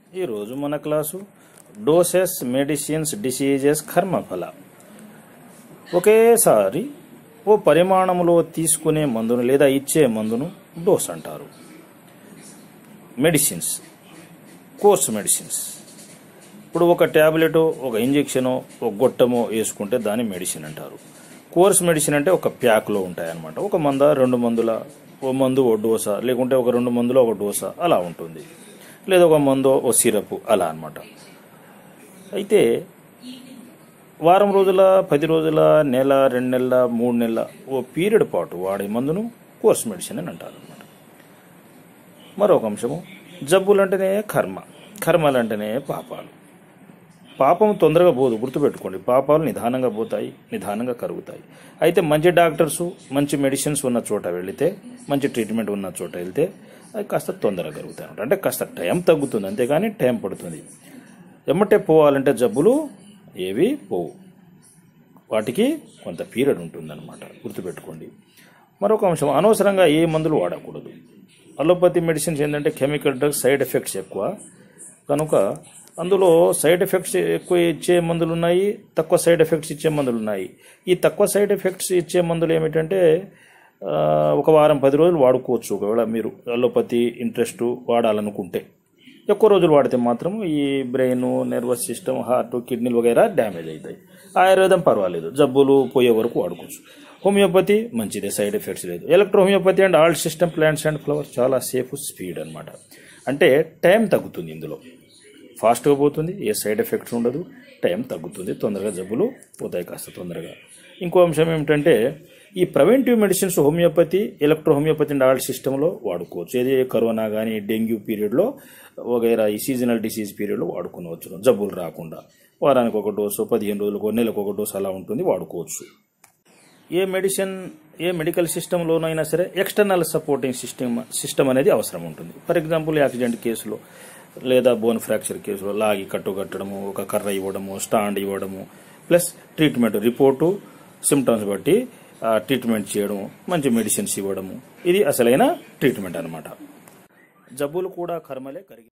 ఈరోజు మన class doses medicines diseases కర్మఫల ఒకేసారి ఓ పరిమాణంలో తీసుకునే మందును లేదా ఇచ్చే మందును డోస్ అంటారు మెడిసిన్స్ కోర్స్ మెడిసిన్స్ ఇప్పుడు ఒక ట్యాబ్లెట్ ఒక ఇంజెక్షనో ఒక గొట్టమో వేసుకుంటే దాన్ని మెడిసిన్ అంటారు కోర్స్ మెడిసిన్ అంటే ఒక ప్యాక్లో ఉంటాయన్నమాట ఒక మంద రెండు మందుల ఓ మందు ఓ డోసా లేకుంటే ఒక రెండు మందులో ఒక డోసా అలా ఉంటుంది లేదా ఒక మందో ఓ సిరప్ అలా అన్నమాట అయితే వారం రోజుల పది రోజుల నెల రెండు నెలల మూడు నెలల ఓ పీరియడ్ పాటు వాడే మందును కోర్స్ మెడిసిన్ అని అంటారు అనమాట మరొక అంశము జబ్బులంటేనే కర్మ కర్మలంటేనే పాపాలు పాపం తొందరగా పోదు గుర్తుపెట్టుకోండి పాపాలు నిదానంగా పోతాయి నిదానంగా కరుగుతాయి అయితే మంచి డాక్టర్స్ మంచి మెడిసిన్స్ ఉన్న చోట వెళితే మంచి ట్రీట్మెంట్ ఉన్న చోట వెళ్తే అది కాస్త తొందరగా కరుగుతాయి అన్నమాట అంటే కాస్త టైం తగ్గుతుంది అంతేగాని టైం పడుతుంది ఎమ్మటే పోవాలంటే జబ్బులు ఏవి పోవు వాటికి కొంత పీరియడ్ ఉంటుందన్నమాట గుర్తుపెట్టుకోండి మరొక అంశం అనవసరంగా ఏ మందులు వాడకూడదు అలోపతి మెడిసిన్స్ ఏంటంటే కెమికల్ డ్రగ్స్ సైడ్ ఎఫెక్ట్స్ ఎక్కువ కనుక అందులో సైడ్ ఎఫెక్ట్స్ ఎక్కువ ఇచ్చే మందులు ఉన్నాయి తక్కువ సైడ్ ఎఫెక్ట్స్ ఇచ్చే మందులు ఉన్నాయి ఈ తక్కువ సైడ్ ఎఫెక్ట్స్ ఇచ్చే మందులు ఏమిటంటే ఆ, ఒక వారం పది రోజులు వాడుకోవచ్చు ఒకవేళ మీరు అలోపతి ఇంట్రెస్ట్ వాడాలనుకుంటే ఎక్కువ రోజులు వాడితే మాత్రం ఈ బ్రెయిన్ నర్వస్ సిస్టమ్ హార్ట్ కిడ్నీలు వగైరా డ్యామేజ్ అవుతాయి ఆయుర్వేదం పర్వాలేదు జబ్బులు పోయే వరకు వాడుకోవచ్చు హోమియోపతి మంచిదే సైడ్ ఎఫెక్ట్స్ లేదు electro homeopathy and alt system plants and flowers చాలా సేఫ్ స్పీడ్ అన్నమాట అంటే టైం తగ్గుతుంది ఇందులో ఫాస్ట్గా పోతుంది ఏ సైడ్ ఎఫెక్ట్స్ ఉండదు టైం తగ్గుతుంది తొందరగా జబ్బులు పోతాయి కాస్త తొందరగా ఇంకో అంశం ఏమిటంటే ఈ preventive medicines homeopathy electro homeopathy and alt సిస్టంలో వాడుకోవచ్చు ఏది కరోనా కానీ డెంగ్యూ పీరియడ్లో వగైరా ఈ సీజనల్ డిసీజ్ పీరియడ్లో వాడుకోవచ్చు జబ్బులు రాకుండా వారానికి ఒక డోసు పదిహేను రోజులకు నెలకు ఒక డోసు అలా ఉంటుంది వాడుకోవచ్చు ఏ మెడిసిన్ ఏ మెడికల్ సిస్టంలోనైనా సరే ఎక్స్టర్నల్ సపోర్టింగ్ సిస్టమ్ సిస్టమ్ అనేది అవసరం ఉంటుంది ఫర్ ఎగ్జాంపుల్ యాక్సిడెంట్ కేసులో లేదా బోన్ ఫ్రాక్చర్ కేసులో లాగి కట్టు కట్టడము ఒక కర్ర ఇవ్వడము స్టాండ్ ఇవ్వడము ప్లస్ ట్రీట్మెంట్ రిపోర్టు సిమ్టమ్స్ బట్టి ఆ, ట్రీట్మెంట్ చేయడము మంచి మెడిసిన్స్ ఇవ్వడము ఇది అసలైన ట్రీట్మెంట్ అన్నమాట జబ్బులు కూడా కర్మలే కరిగి